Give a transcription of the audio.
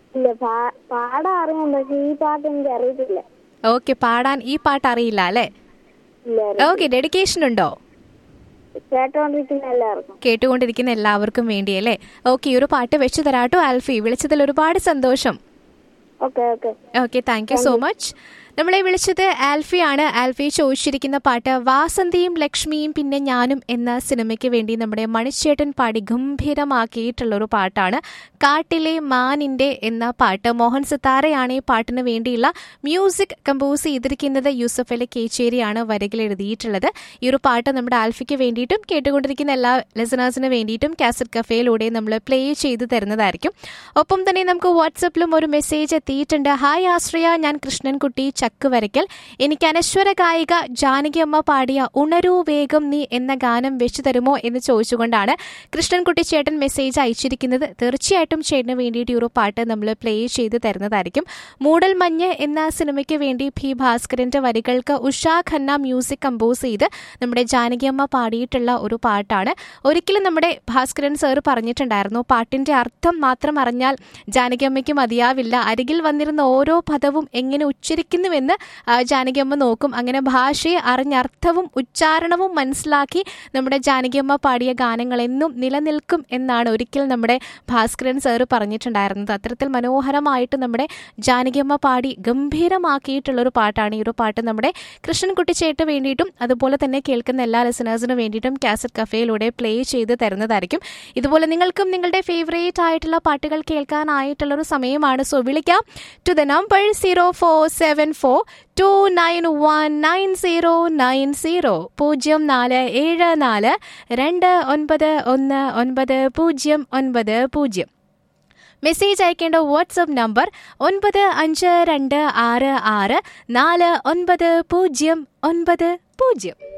ഇല്ല പാ- പാടാൻ അറിയാം പക്ഷെ ഈ പാട്ട് എനിക്ക് അറിയത്തില്ല ഓക്കെ പാടാൻ ഈ പാട്ട് അറിയില്ല അല്ലേ ഇല്ല ഓക്കെ ഡെഡിക്കേഷൻ ഉണ്ടോ കേട്ടോണ്ടിരിക്കുന്ന എല്ലാവർക്കും കേട്ടുകൊണ്ടിരിക്കുന്ന എല്ലാവർക്കും വേണ്ടിയല്ലേ ഓക്കെ ഈ ഒരു പാട്ട് വെച്ചു തരാട്ടോ ആൽഫി വിളിച്ചതിൽ ഒരുപാട് സന്തോഷം okay okay okay thank you so much നമ്മളെ വിളിച്ചത് ആൽഫിയാണ് ആൽഫി ചോദിച്ചിരിക്കുന്ന പാട്ട് വാസന്തിയും ലക്ഷ്മിയും പിന്നെ ഞാനും എന്ന സിനിമയ്ക്ക് വേണ്ടി നമ്മുടെ മണിച്ചേട്ടൻ പാടി ഗംഭീരമാക്കിയിട്ടുള്ള ഒരു പാട്ടാണ് കാട്ടിലെ മാനിന്റെ എന്ന പാട്ട് മോഹൻ സിത്താരയാണ് ഈ പാട്ടിന് വേണ്ടിയുള്ള മ്യൂസിക് കമ്പോസ് ചെയ്തിരിക്കുന്നത് യൂസഫ് അലി കേച്ചേരിയാണ് വരികൾ എഴുതിയിട്ടുള്ളത് ഈ ഒരു പാട്ട് നമ്മുടെ ആൽഫിക്ക് വേണ്ടിയിട്ടും കേട്ടുകൊണ്ടിരിക്കുന്ന എല്ലാ ലിസണേഴ്സിന് വേണ്ടിയിട്ടും കാസറ്റ് കഫേയിലൂടെ നമ്മൾ പ്ലേ ചെയ്ത് തരുന്നതായിരിക്കും ഒപ്പം തന്നെ നമുക്ക് വാട്സപ്പിലും ഒരു മെസ്സേജ് എത്തിയിട്ടുണ്ട് ഹായ് ആശ്രയ ഞാൻ കൃഷ്ണൻകുട്ടി ചക്ക് വരയ്ക്കൽ എനിക്ക് അനശ്വര ഗായിക ജാനകി അമ്മ പാടിയ ഉണരൂ വേഗം നീ എന്ന ഗാനം വെച്ചു തരുമോ എന്ന് ചോദിച്ചുകൊണ്ടാണ് കൃഷ്ണൻകുട്ടി ചേട്ടൻ മെസ്സേജ് അയച്ചിരിക്കുന്നത് തീർച്ചയായിട്ടും ചേട്ടന് വേണ്ടിയിട്ട് ഈ ഒരു പാട്ട് നമ്മൾ പ്ലേ ചെയ്ത് തരുന്നതായിരിക്കും മൂടൽ മഞ്ഞ് എന്ന സിനിമയ്ക്ക് വേണ്ടി പി ഭാസ്കരന്റെ വരികൾക്ക് ഉഷാ ഖന്ന മ്യൂസിക് കമ്പോസ് ചെയ്ത് നമ്മുടെ ജാനകി അമ്മ പാടിയിട്ടുള്ള ഒരു പാട്ടാണ് ഒരിക്കലും നമ്മുടെ ഭാസ്കരൻ സാർ പറഞ്ഞിട്ടുണ്ടായിരുന്നു പാട്ടിന്റെ അർത്ഥം മാത്രം അറിഞ്ഞാൽ ജാനകി അമ്മയ്ക്ക് മതിയാവില്ല അരികിൽ വന്നിരുന്ന ഓരോ പദവും എങ്ങനെ ഉച്ചരിക്കുന്നുവെന്ന് ആ, ജാനകി അമ്മ നോക്കും അങ്ങനെ ഭാഷയെ അറിഞ്ഞർത്ഥവും ഉച്ചാരണവും മനസ്സിലാക്കി നമ്മുടെ ജാനകി അമ്മ പാടിയ ഗാനങ്ങൾ എന്നും നിലനിൽക്കും എന്നാണ് ഒരിക്കൽ നമ്മുടെ ഭാസ്കരൻ സാറ് പറഞ്ഞിട്ടുണ്ടായിരുന്നത് അത്തരത്തിൽ മനോഹരമായിട്ട് നമ്മുടെ ജാനകി അമ്മ പാടി ഗംഭീരമാക്കിയിട്ടുള്ള ഒരു പാട്ടാണ് ഈ ഒരു പാട്ട് നമ്മുടെ കൃഷ്ണൻകുട്ടി ചേട്ട് വേണ്ടിയിട്ടും അതുപോലെ തന്നെ കേൾക്കുന്ന എല്ലാ ലിസണേഴ്സിനും വേണ്ടിയിട്ടും കാസറ്റ് കഫേയിലൂടെ പ്ലേ ചെയ്ത് തരുന്നതായിരിക്കും ഇതുപോലെ നിങ്ങൾക്കും നിങ്ങളുടെ ഫേവറേറ്റ് ആയിട്ടുള്ള പാട്ടുകൾ കേൾക്കാനായിട്ടുള്ള ഒരു സമയമാണ് സോ വിളിക്കാം to the number zero four seven four two nine one nine zero nine zero പൂജ്യം നാല് ഏഴ് നാല് രണ്ട് ഒൻപത് ഒന്ന് ഒൻപത് പൂജ്യം ഒൻപത് പൂജ്യം മെസ്സേജ് അയക്കേണ്ട വാട്സപ്പ് നമ്പർ ഒൻപത് അഞ്ച് രണ്ട് ആറ് ആറ് നാല് ഒൻപത് പൂജ്യം ഒൻപത് പൂജ്യം